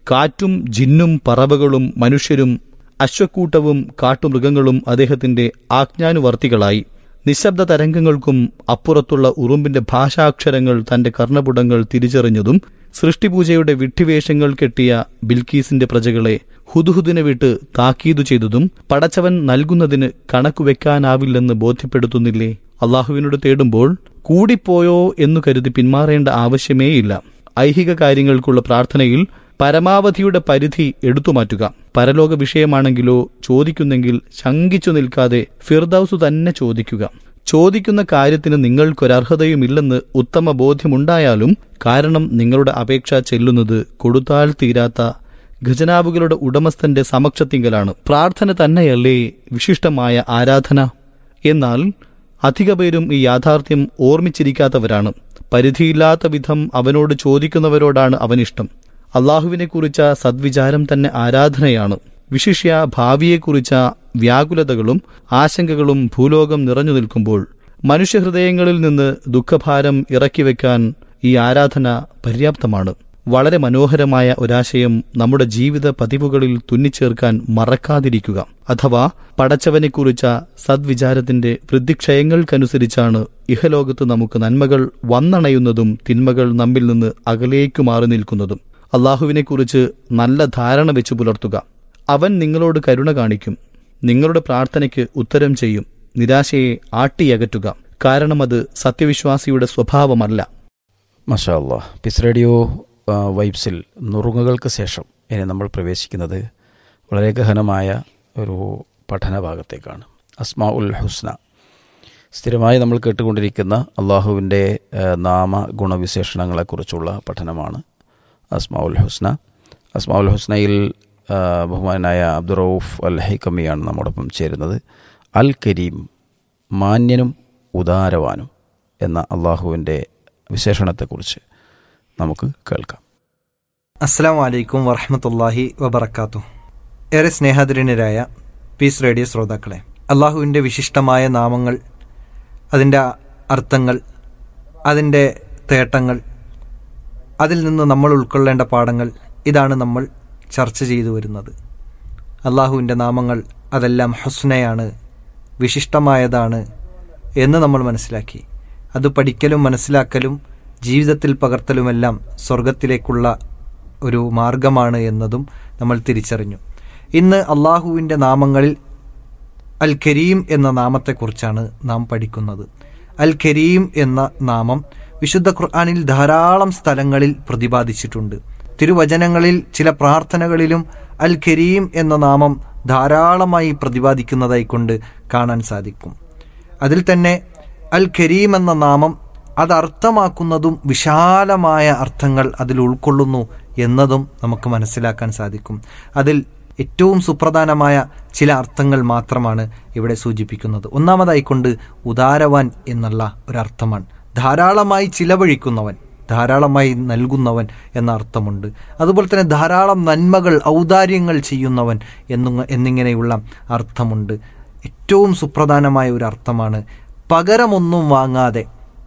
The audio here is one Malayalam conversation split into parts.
കാറ്റും ജിന്നും പറവകളും മനുഷ്യരും അശ്വക്കൂട്ടവും കാട്ടുമൃഗങ്ങളും അദ്ദേഹത്തിന്റെ ആജ്ഞാനുവർത്തികളായി നിശബ്ദ തരംഗങ്ങൾക്കും അപ്പുറത്തുള്ള ഉറുമ്പിന്റെ ഭാഷാക്ഷരങ്ങൾ തന്റെ കർണപുടങ്ങൾ തിരിച്ചറിഞ്ഞതും സൃഷ്ടിപൂജയുടെ വിഡ്ഢിവേഷങ്ങൾ കെട്ടിയ ബിൽക്കീസിന്റെ പ്രജകളെ ഹുദുഹുദിനെ വിട്ട് താക്കീതു ചെയ്തതും പടച്ചവൻ നൽകുന്നതിന് കണക്കുവെക്കാനാവില്ലെന്ന് ബോധ്യപ്പെടുത്തുന്നില്ലേ അള്ളാഹുവിനോട് തേടുമ്പോൾ കൂടിപ്പോയോ എന്നു കരുതി പിന്മാറേണ്ട ആവശ്യമേയില്ല ഐഹിക കാര്യങ്ങൾക്കുള്ള പ്രാർത്ഥനയിൽ പരമാവധിയുടെ പരിധി എടുത്തുമാറ്റുക പരലോക വിഷയമാണെങ്കിലോ ചോദിക്കുന്നെങ്കിൽ ശങ്കിച്ചു നിൽക്കാതെ ഫിർദൌസു തന്നെ ചോദിക്കുക ചോദിക്കുന്ന കാര്യത്തിന് നിങ്ങൾക്കൊരർഹതയുമില്ലെന്ന് ഉത്തമ ബോധ്യമുണ്ടായാലും കാരണം നിങ്ങളുടെ അപേക്ഷ ചെല്ലുന്നത് കൊടുത്താൽ തീരാത്ത ഖജനാവുകളുടെ ഉടമസ്ഥന്റെ സമക്ഷത്തിങ്കലാണ് പ്രാർത്ഥന തന്നെയല്ലേ വിശിഷ്ടമായ ആരാധന എന്നാൽ അധിക പേരും ഈ യാഥാർത്ഥ്യം ഓർമ്മിച്ചിരിക്കാത്തവരാണ് പരിധിയില്ലാത്ത വിധം അവനോട് ചോദിക്കുന്നവരോടാണ് അവനിഷ്ടം അള്ളാഹുവിനെക്കുറിച്ച സദ്വിചാരം തന്നെ ആരാധനയാണ് വിശിഷ്യ ഭാവിയെക്കുറിച്ച വ്യാകുലതകളും ആശങ്കകളും ഭൂലോകം നിറഞ്ഞു നിൽക്കുമ്പോൾ മനുഷ്യഹൃദയങ്ങളിൽ നിന്ന് ദുഃഖഭാരം ഇറക്കിവെക്കാൻ ഈ ആരാധന പര്യാപ്തമാണ് വളരെ മനോഹരമായ ഒരാശയം നമ്മുടെ ജീവിത പതിവുകളിൽ തുന്നിച്ചേർക്കാൻ മറക്കാതിരിക്കുക അഥവാ പടച്ചവനെക്കുറിച്ച സദ്വിചാരത്തിന്റെ വൃദ്ധിക്ഷയങ്ങൾക്കനുസരിച്ചാണ് ഇഹലോകത്ത് നമുക്ക് നന്മകൾ വന്നണയുന്നതും തിന്മകൾ നമ്മിൽ നിന്ന് അകലേക്കു മാറി നിൽക്കുന്നതും അള്ളാഹുവിനെക്കുറിച്ച് നല്ല ധാരണ വെച്ചു പുലർത്തുക അവൻ നിങ്ങളോട് കരുണ കാണിക്കും നിങ്ങളുടെ പ്രാർത്ഥനയ്ക്ക് ഉത്തരം ചെയ്യും നിരാശയെ ആട്ടിയകറ്റുക കാരണം അത് സത്യവിശ്വാസിയുടെ സ്വഭാവമല്ല മഷാ അല്ലാ പിസ് റേഡിയോ ആ, വൈബ്സിൽ നുറുങ്ങുകൾക്ക് ശേഷം ഇനി നമ്മൾ പ്രവേശിക്കുന്നത് വളരെ ഗഹനമായ ഒരു പഠന ഭാഗത്തേക്കാണ് അസ്മാ ഉൽ ഹുസ്ന സ്ഥിരമായി നമ്മൾ കേട്ടുകൊണ്ടിരിക്കുന്ന അള്ളാഹുവിൻ്റെ ആ, നാമ ഗുണവിശേഷണങ്ങളെക്കുറിച്ചുള്ള പഠനമാണ് അസ്മാ ഉൽ ഹുസ്ന അസ്മാ ഉൽ ഹുസ്നയിൽ ആ, ബഹുമാനായ അബ്ദുറൌഫ് അൽ ഹൈക്കമിയാണ് നമ്മോടൊപ്പം ചേരുന്നത് അൽ കരീം മാന്യനും ഉദാരവാനും എന്ന അള്ളാഹുവിൻ്റെ വിശേഷണത്തെക്കുറിച്ച് നമുക്ക് കേൾക്കാം അസ്സാം വലൈക്കും വറഹമത്തല്ലാഹി വബർക്കാത്തു ഏറെ സ്നേഹധുരനരായ പീസ് റേഡിയോ ശ്രോതാക്കളെ അള്ളാഹുവിൻ്റെ വിശിഷ്ടമായ നാമങ്ങൾ അതിൻ്റെ അർത്ഥങ്ങൾ അതിൻ്റെ തേട്ടങ്ങൾ അതിൽ നിന്ന് നമ്മൾ ഉൾക്കൊള്ളേണ്ട പാഠങ്ങൾ ഇതാണ് നമ്മൾ ചർച്ച ചെയ്തു വരുന്നത് അള്ളാഹുവിൻ്റെ നാമങ്ങൾ അതെല്ലാം ഹുസ്നയാണ് വിശിഷ്ടമായതാണ് എന്ന് നമ്മൾ മനസ്സിലാക്കി അത് പഠിക്കലും മനസ്സിലാക്കലും ജീവിതത്തിൽ പകർത്തലുമെല്ലാം സ്വർഗത്തിലേക്കുള്ള ഒരു മാർഗമാണ് എന്നതും നമ്മൾ തിരിച്ചറിഞ്ഞു ഇന്ന് അള്ളാഹുവിൻ്റെ നാമങ്ങളിൽ അൽ കരീം എന്ന നാമത്തെക്കുറിച്ചാണ് നാം പഠിക്കുന്നത് അൽ കരീം എന്ന നാമം വിശുദ്ധ ഖുർആാനിൽ ധാരാളം സ്ഥലങ്ങളിൽ പ്രതിപാദിച്ചിട്ടുണ്ട് തിരുവചനങ്ങളിൽ ചില പ്രാർത്ഥനകളിലും അൽ കരീം എന്ന നാമം ധാരാളമായി പ്രതിപാദിക്കുന്നതായി കൊണ്ട് കാണാൻ സാധിക്കും അതിൽ തന്നെ അൽ കരീം എന്ന നാമം അത് അർത്ഥമാക്കുന്നതും വിശാലമായ അർത്ഥങ്ങൾ അതിൽ ഉൾക്കൊള്ളുന്നു എന്നതും നമുക്ക് മനസ്സിലാക്കാൻ സാധിക്കും അതിൽ ഏറ്റവും സുപ്രധാനമായ ചില അർത്ഥങ്ങൾ മാത്രമാണ് ഇവിടെ സൂചിപ്പിക്കുന്നത് ഒന്നാമതായിക്കൊണ്ട് ഉദാരവാൻ എന്നുള്ള ഒരർത്ഥമാണ് ധാരാളമായി ചിലവഴിക്കുന്നവൻ ധാരാളമായി നൽകുന്നവൻ എന്ന അർത്ഥമുണ്ട് അതുപോലെ തന്നെ ധാരാളം നന്മകൾ ഔദാര്യങ്ങൾ ചെയ്യുന്നവൻ എന്നു എന്നിങ്ങനെയുള്ള അർത്ഥമുണ്ട് ഏറ്റവും സുപ്രധാനമായ ഒരു അർത്ഥമാണ് പകരമൊന്നും വാങ്ങാതെ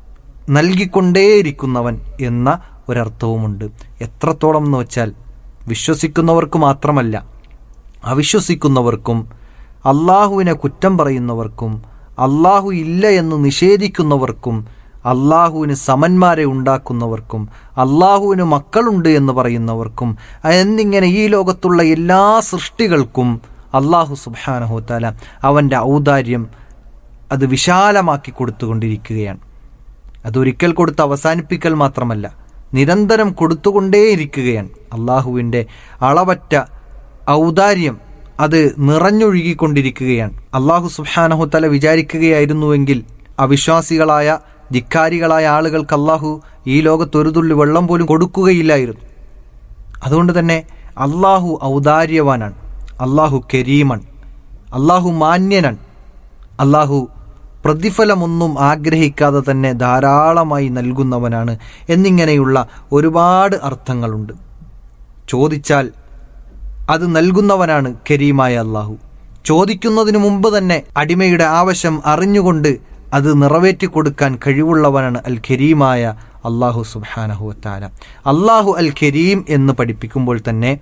നൽകിക്കൊണ്ടേയിരിക്കുന്നവൻ എന്ന ഒരർത്ഥവുമുണ്ട് എത്രത്തോളം എന്ന് വെച്ചാൽ വിശ്വസിക്കുന്നവർക്ക് മാത്രമല്ല അവിശ്വസിക്കുന്നവർക്കും അള്ളാഹുവിനെ കുറ്റം പറയുന്നവർക്കും അള്ളാഹു ഇല്ല എന്ന് നിഷേധിക്കുന്നവർക്കും അള്ളാഹുവിന് സമന്മാരെ ഉണ്ടാക്കുന്നവർക്കും അള്ളാഹുവിന് മക്കളുണ്ട് എന്ന് പറയുന്നവർക്കും എന്നിങ്ങനെ ഈ ലോകത്തുള്ള എല്ലാ സൃഷ്ടികൾക്കും അള്ളാഹു സുബാനഹുത്താല അവൻ്റെ ഔദാര്യം അത് വിശാലമാക്കി കൊടുത്തുകൊണ്ടിരിക്കുകയാണ് അതൊരിക്കൽ കൊടുത്ത് അവസാനിപ്പിക്കൽ മാത്രമല്ല നിരന്തരം കൊടുത്തുകൊണ്ടേയിരിക്കുകയാണ് അള്ളാഹുവിൻ്റെ അളവറ്റ ഔദാര്യം അത് നിറഞ്ഞൊഴുകിക്കൊണ്ടിരിക്കുകയാണ് അള്ളാഹു സുബാനഹുത്തല വിചാരിക്കുകയായിരുന്നുവെങ്കിൽ അവിശ്വാസികളായ ധിക്കാരികളായ ആളുകൾക്ക് അള്ളാഹു ഈ ലോകത്ത് ഒരു തുള്ളി വെള്ളം പോലും കൊടുക്കുകയില്ലായിരുന്നു അതുകൊണ്ട് തന്നെ അള്ളാഹു ഔദാര്യവാനാണ് അള്ളാഹു കരീമൺ അള്ളാഹു മാന്യനാണ് അള്ളാഹു പ്രതിഫലമൊന്നും ആഗ്രഹിക്കാതെ തന്നെ ധാരാളമായി നൽകുന്നവനാണ് എന്നിങ്ങനെയുള്ള ഒരുപാട് അർത്ഥങ്ങളുണ്ട് ചോദിച്ചാൽ അത് നൽകുന്നവനാണ് കരീമായ അള്ളാഹു ചോദിക്കുന്നതിന് മുമ്പ് തന്നെ അടിമയുടെ ആവശ്യം അറിഞ്ഞുകൊണ്ട് അത് നിറവേറ്റി കൊടുക്കാൻ കഴിവുള്ളവനാണ് അൽ ഖരീമായ അള്ളാഹു സുബാനഹു താല അള്ളാഹു അൽ ഖരീം എന്ന് പഠിപ്പിക്കുമ്പോൾ തന്നെ